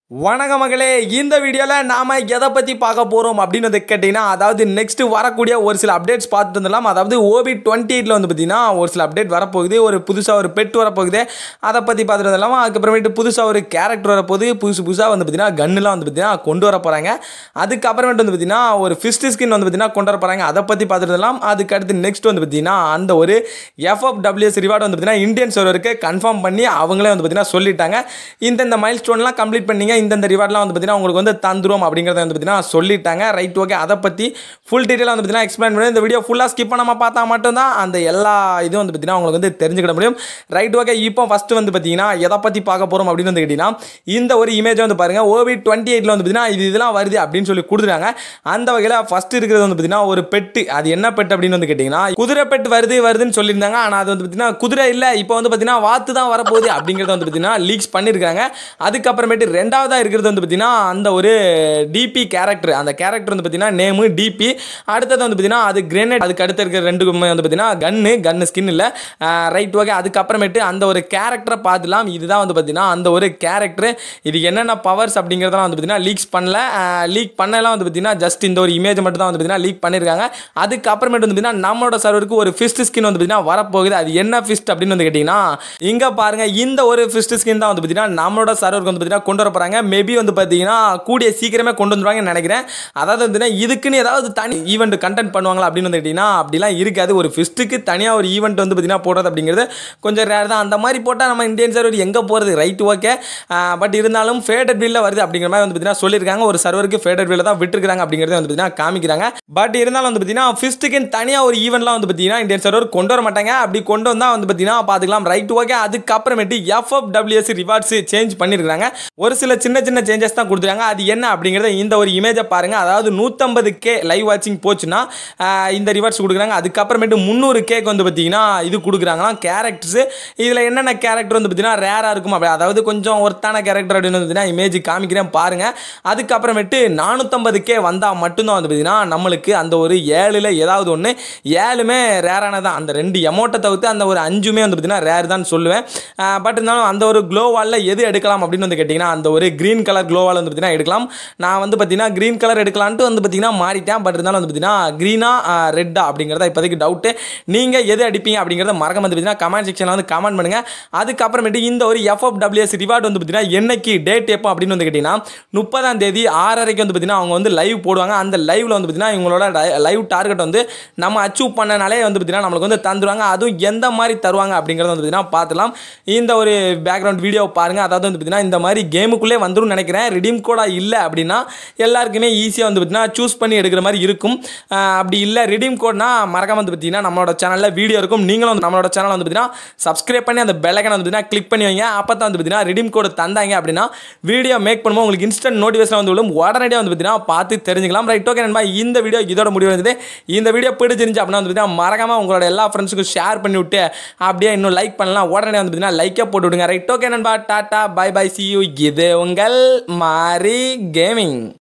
வணக்க மகளே இந்த வீடியோவில் நாம் எதை பற்றி பார்க்க போகிறோம் அப்படின்னு வந்து கேட்டிங்கன்னா அதாவது நெக்ஸ்ட் வரக்கூடிய ஒரு சில அப்டேட்ஸ் பார்த்துட்டு இருந்தலாம் அதாவது ஓபி டுவெண்ட்டி எயிட்டில் வந்து பார்த்தீங்கன்னா ஒரு சில அப்டேட் வரப்போகுது ஒரு புதுசாக ஒரு பெட் வரப்போகுது அதை பற்றி பார்த்துட்டு இருந்தலாம் அதுக்கப்புறமேட்டு புதுசாக ஒரு கேரக்டர் வரப்போகுது புதுசு புதுசாக வந்து பார்த்தீங்கன்னா கன்னுலாம் வந்து பார்த்தீங்கன்னா கொண்டு வர போகிறாங்க அதுக்கப்புறமேட்டு வந்து பார்த்தீங்கன்னா ஒரு ஃபிஸ்ட் ஸ்கின் வந்து பார்த்தீங்கன்னா கொண்டு வர போகிறாங்க அதை பற்றி பார்த்துட்டு இருந்தலாம் அதுக்கு அடுத்து நெக்ஸ்ட் வந்து பார்த்தீங்கன்னா அந்த ஒரு எஃப்எஃப் டபிள்யூஎஸ் ரிவார்டு வந்து பார்த்தீங்கன்னா இந்தியன் சர்வருக்கு கன்ஃபார்ம் பண்ணி அவங்களே வந்து பார்த்தீங்கன்னா சொல்லிட்டாங்க இந்தந்த மைல் ஸ்டோன்லாம் கம்ப்ளீட் பண்ணீங்க இந்தந்த ரிவார்ட்லாம் வந்து பார்த்தீங்கன்னா உங்களுக்கு வந்து தந்துரும் அப்படிங்கிறத வந்து பார்த்தீங்கன்னா சொல்லிட்டாங்க ரைட் ஓகே அதை பற்றி ஃபுல் டீட்டெயிலாக வந்து பார்த்தீங்கன்னா எக்ஸ்பிளைன் பண்ணி இந்த வீடியோ ஃபுல்லாக ஸ்கிப் பண்ணாமல் பார்த்தா மட்டும்தான் அந்த எல்லா இதுவும் வந்து பார்த்தீங்கன்னா உங்களுக்கு வந்து தெரிஞ்சுக்கிட முடியும் ரைட் ஓகே இப்போ ஃபஸ்ட்டு வந்து பார்த்தீங்கன்னா எதை பற்றி பார்க்க போகிறோம் அப்படின்னு வந்து கேட்டிங்கன்னா இந்த ஒரு இமேஜ் வந்து பாருங்கள் ஓவி டுவெண்ட்டி எயிட்டில் வந்து பார்த்தீங்கன்னா இது இதெல்லாம் வருது அப்படின்னு சொல்லி கொடுத்துட்டாங்க அந்த வகையில் ஃபஸ்ட் இருக்கிறது வந்து பார்த்தீங்கன்னா ஒரு பெட்டு அது என்ன பெட் அப்படின்னு வந்து கேட்டிங்கன்னா குதிரை பெட் வருது வருதுன்னு சொல்லியிருந்தாங்க ஆனால் அது வந்து பார்த்தீங்கன்னா குதிரை இல்லை இப்போ வந்து பார்த்தீங்கன்னா வாத்து தான் வரப்போகுது அப்படிங்கிறத வந்து பார்த்தீங்கன்னா லீக்ஸ் பண்ணியிருக்காங்க அதுக்கப்புறமேட்டு ரெண்டாவதாக இருக்கிறது வந்து பார்த்தீங்கன்னா அந்த ஒரு டிபி கேரக்டர் அந்த கேரக்டர் வந்து பார்த்தீங்கன்னா நேமு டிபி அடுத்தது வந்து பார்த்தீங்கன்னா அது கிரேனேட் அதுக்கு அடுத்து இருக்கிற ரெண்டுக்குமே வந்து பார்த்தீங்கன்னா கன்னு கன்னு ஸ்கின் இல்லை ரைட் ஓகே அதுக்கப்புறமேட்டு அந்த ஒரு கேரக்டரை பார்த்துலாம் இதுதான் வந்து பார்த்தீங்கன்னா அந்த ஒரு கேரக்டர் இது என்னென்ன பவர்ஸ் அப்படிங்கிறதெல்லாம் வந்து பார்த்தீங்கன்னா லீக்ஸ் பண்ணல லீக் பண்ணலாம் வந்து பார்த்தீங்கன்னா ஜஸ்ட் இந்த ஒரு இமேஜ் மட்டும் தான் வந்து பார்த்தீங்கன்னா லீக் பண்ணியிருக்காங்க அதுக்கப்புறமேட்டு வந்து பார்த்தீங்கன்னா நம்மளோட சர்வருக்கு ஒரு ஃபிஸ்ட் ஸ்கின் வந்து பார்த்தீங்கன்னா வரப்போகுது அது என்ன ஃபிஸ்ட் அப்படின்னு வந்து கேட்டிங்கன்னா இங்கே பாருங்க இந்த ஒரு ஃபிஸ்ட் ஸ்கின் தான் வந்து பார்த்தீங்கன்னா நம்மளோட சர்வருக்கு வந்து பார்த்தீங்கன்னா கொண்டு வர போகிறாங்க மேபி வந்து பார்த்தீங்கன்னா கூடிய சீக்கிரமே கொண்டு வந்துருவாங்கன்னு நினைக்கிறேன் அதாவது வந்து இதுக்குன்னு ஏதாவது தனி ஈவெண்ட் கண்டென்ட் பண்ணுவாங்களா அப்படின்னு வந்து கேட்டிங்கன்னா அப்படிலாம் இருக்காது ஒரு ஃபிஸ்ட்டுக்கு தனியாக ஒரு ஈவெண்ட் வந்து பார்த்தீங்கன்னா போடுறது அப்படிங்கிறது கொஞ்சம் ரேர் தான் அந்த மாதிரி போட்டால் நம்ம இந்தியன் சர்வர் எங்கே போகிறது ரைட் ஓகே பட் இருந்தாலும் ஃபேடட் வீலில் வருது அப்படிங்கிற மாதிரி வந்து பார்த்தீங்கன்னா சொல்லியிருக்காங்க ஒரு சர்வருக்கு ஃபேடட் வீலில் தான் விட்டுருக்காங்க அப்படிங்கிறத வந்து பார்த்தீங்கன்னா காமிக்கிறாங்க பட் இருந்தாலும் வந்து பார்த்தீங்கன்னா ஃபிஸ்ட்டுக்கு தனியாக ஒரு ஈவெண்ட்லாம் வந்து பார்த்தீங்கன்னா இந்தியன் சர்வர் கொண்டு வர மாட்டாங்க அப்படி கொண்டு வந்தால் வந்து பார்த்தீங்கன்னா பார்த்துக்கலாம் ரைட் ஓகே அதுக்கப்புறமேட்டு எஃப்எஃப் டபிள்யூஎஸ் ரிவார்ட்ஸ் சேஞ்ச் பண்ணியிருக்காங்க ஒரு சில சின்ன சின்ன சேஞ்சஸ் தான் கொடுத்துருக்காங்க அது என்ன அப்படிங்கிறத இந்த ஒரு இமேஜை பாருங்க அதாவது நூற்றம்பது கே லைவ் வாட்சிங் போச்சுன்னா ஆஹ் இந்த ரிவார்ட்ஸ் கொடுக்குறாங்க அதுக்கப்புறமேட்டு முந்நூறு கேக் வந்து பார்த்தீங்கன்னா இது கொடுக்குறாங்களாம் கேரக்டர்ஸ் இதில் என்னென்ன கேரக்டர் வந்து பார்த்தீங்கன்னா ரேராக இருக்கும் அப்படி அதாவது கொஞ்சம் ஒர்த்தான கேரக்டர் அப்படின்னு வந்து பார்த்தீங்கன்னா இமேஜ் காமிக்கிறேன் பாருங்க அதுக்கப்புறமேட்டு நானூற்றம்பது கே வந்தால் மட்டும்தான் வந்து பார்த்தீங்கன்னா நம்மளுக்கு அந்த ஒரு ஏழில் ஏதாவது ஒன்று ஏழுமே ரேரானதான் அந்த ரெண்டு எமௌண்ட்டை தவிர்த்து அந்த ஒரு அஞ்சுமே வந்து பார்த்தீங்கன்னா ரேர் தான் சொல்லுவேன் பட் இருந்தாலும் அந்த ஒரு க்ளோ வாலில் எது எடுக்கலாம் அப்படின்னு வந்து கேட்டிங்கன்னா அந்த ஒரு க்ரீன் கலர் க்ளோ வால் வந்து பார்த்தீங்கன்னா எடுக்கலாம் நான் வந்து பார்த்தீங்கன்னா க்ரீன் கலர் எடுக்கலான்ட்டு வந்து பார்த்தீங்கன்னா மாறிட்டேன் பட் இருந்தாலும் வந்து பார்த்தீங்கன்னா க்ரீனா ரெட்டா அப்படிங்கிறத இப்போதைக்கு டவுட்டு நீங்கள் எது அடிப்பீங்க அப்படிங்கிறத மறக்காம வந்து பார்த்தீங்கன்னா கமெண்ட் செக்ஷனில் வந்து கமெண்ட் பண்ணுங்கள் அதுக்கப்புறமேட்டு இந்த ஒரு எஃப்எஃப் டபிள்யூஎஸ் ரிவார்டு வந்து பார்த்தீங்கன்னா என்னைக்கு டேட் எப்போ அப்படின்னு வந்து கேட்டிங்கன்னா முப்பதாம் தேதி ஆறரைக்கு வந்து பார்த்தீங்கன்னா அவங்க வந்து லைவ் போடுவாங்க அந்த லைவில் வந்து பார்த்தீங்கன்னா இவங்களோட லைவ் டார்கெட் வந்து நம்ம அச்சீவ் பண்ணனாலே வந்து பார்த்தீங்கன்னா நம்மளுக்கு வந்து தந்துருவாங்க அதுவும் எந்த மாதிரி தருவாங்க அப்படிங்கிறத வந்து பார்த்தீங்கன்னா பார்த்துலாம் இந்த ஒரு பேக்ரவுண்ட் வீடியோ பாருங்கள் அதாவது வந்து பார்த்தீங்கன்னா இந்த மாதிரி கேமுக்குள்ளே வந்துடும் நினைக்கிறேன் ரிடீம் கோடா இல்லை அப்படின்னா எல்லாருக்குமே ஈஸியாக வந்து பார்த்தீங்கன்னா சூஸ் பண்ணி எடுக்கிற மாதிரி இருக்கும் ஆஹ் அப்படி இல்லை ரிடீம் கோட்னா மறக்காம வந்து பார்த்தீங்கன்னா நம்மளோட சேனலில் வீடியோ இருக்கும் நீங்களும் வந்து நம்மளோட சேனல் வந்து பார்த்தீங்கன்னா சப்ஸ்கிரைப் பண்ணி அந்த பெல்லைக்கன் வந்து பார்த்தீங்கன்னா கிளிக் பண்ணி வைங்க அப்போ தான் வந்து பார்த்தீங்கன்னா ரிடீம் கோடு தந்தாங்க அப்படின்னா வீடியோ மேக் பண்ணும்போது உங்களுக்கு இன்ஸ்டன்ட் நோட்டிஃபிகேஷன் வந்து விழும் உடனடியாக வந்து பார்த்தீங்கன்னா பார்த்து தெரிஞ்சுக்கலாம் ரைட் ஓகே நண்பா இந்த வீடியோ இதோட முடிவு வந்தது இந்த வீடியோ பிடிச்சிருந்துச்சு அப்படின்னா வந்து பார்த்தீங்கன்னா மறக்காம உங்களோட எல்லா ஃப்ரெண்ட்ஸுக்கும் ஷேர் பண்ணி விட்டு அப்படியே இன்னும் லைக் பண்ணலாம் உடனே வந்து பார்த்தீங்கன்னா லைக்கே போட்டு விடுங்க ரைட் ஓகே நண்பா tata bye bye see you இது உங்கள் மாரி கேமிங்